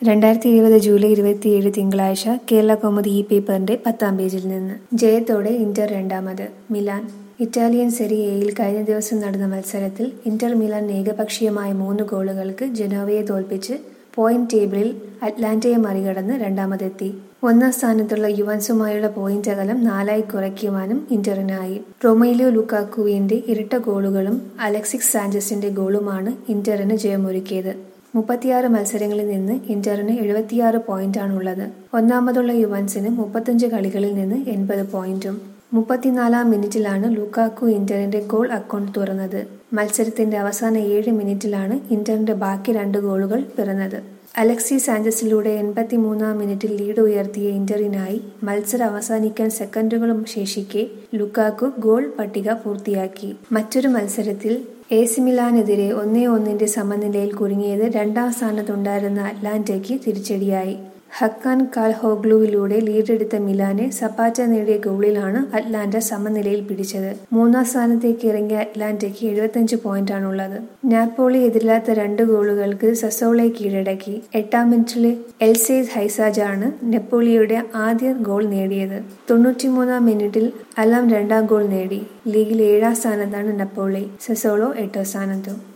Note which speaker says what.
Speaker 1: രണ്ടായിരത്തി ഇരുപത് ജൂലൈ ഇരുപത്തിയേഴ് തിങ്കളാഴ്ച കേരള കൗമുദി ഈ പേപ്പറിന്റെ പത്താം പേജിൽ നിന്ന് ജയത്തോടെ ഇന്റർ രണ്ടാമത് മിലാൻ ഇറ്റാലിയൻ സെരിയയിൽ കഴിഞ്ഞ ദിവസം നടന്ന മത്സരത്തിൽ ഇന്റർ മിലാൻ ഏകപക്ഷീയമായ മൂന്ന് ഗോളുകൾക്ക് ജനോവയെ തോൽപ്പിച്ച് പോയിന്റ് ടേബിളിൽ അറ്റ്ലാന്റയെ മറികടന്ന് രണ്ടാമതെത്തി ഒന്നാം സ്ഥാനത്തുള്ള യുവൻസുമായുള്ള പോയിന്റ് അകലം നാലായി കുറയ്ക്കുവാനും ഇന്ററിനായി റൊമൈലോ ലുക്കാക്കുവിന്റെ ഇരട്ട ഗോളുകളും അലക്സിസ് സാഞ്ചസിന്റെ ഗോളുമാണ് ഇന്ററിന് ജയമൊരുക്കിയത് മുപ്പത്തിയാറ് മത്സരങ്ങളിൽ നിന്ന് ഇന്ററിന് എഴുപത്തിയാറ് പോയിന്റാണുള്ളത് ഒന്നാമതുള്ള യുവൻസിന് മുപ്പത്തഞ്ച് കളികളിൽ നിന്ന് എൺപത് പോയിന്റും മുപ്പത്തിനാലാം മിനിറ്റിലാണ് ലുക്കാക്കു ഇന്ററിന്റെ ഗോൾ അക്കൗണ്ട് തുറന്നത് മത്സരത്തിന്റെ അവസാന ഏഴ് മിനിറ്റിലാണ് ഇന്ററിന്റെ ബാക്കി രണ്ട് ഗോളുകൾ പിറന്നത് അലക്സി സാഞ്ചസിലൂടെ എൺപത്തിമൂന്നാം മിനിറ്റിൽ ലീഡ് ഉയർത്തിയ ഇന്ററിനായി മത്സരം അവസാനിക്കാൻ സെക്കൻഡുകളും ശേഷിക്കെ ലുക്കാക്കു ഗോൾ പട്ടിക പൂർത്തിയാക്കി മറ്റൊരു മത്സരത്തിൽ എ സി മിലാനെതിരെ ഒന്നേ ഒന്നിന്റെ സമനിലയിൽ കുരുങ്ങിയത് രണ്ടാം സ്ഥാനത്തുണ്ടായിരുന്ന അറ്റ്ലാന്റയ്ക്ക് തിരിച്ചടിയായി ഹക്കാൻ കാൽഹോഗ്ലുവിലൂടെ ലീഡെടുത്ത മിലാനെ സപ്പാറ്റ നേടിയ ഗോളിലാണ് അറ്റ്ലാന്റ സമനിലയിൽ പിടിച്ചത് മൂന്നാം സ്ഥാനത്തേക്ക് ഇറങ്ങിയ അറ്റ്ലാന്റയ്ക്ക് എഴുപത്തിയഞ്ച് പോയിന്റാണുള്ളത് നാപ്പോളി എതിരില്ലാത്ത രണ്ട് ഗോളുകൾക്ക് സസോളെ കീഴടക്കി എട്ടാം മിനിറ്റിലെ എൽസേസ് ഹൈസാജാണ് നെപ്പോളിയുടെ ആദ്യ ഗോൾ നേടിയത് തൊണ്ണൂറ്റിമൂന്നാം മിനിറ്റിൽ അലാം രണ്ടാം ഗോൾ നേടി ലീഗിൽ ഏഴാം സ്ഥാനത്താണ് നെപ്പോളി സസോളോ എട്ടാം സ്ഥാനത്തും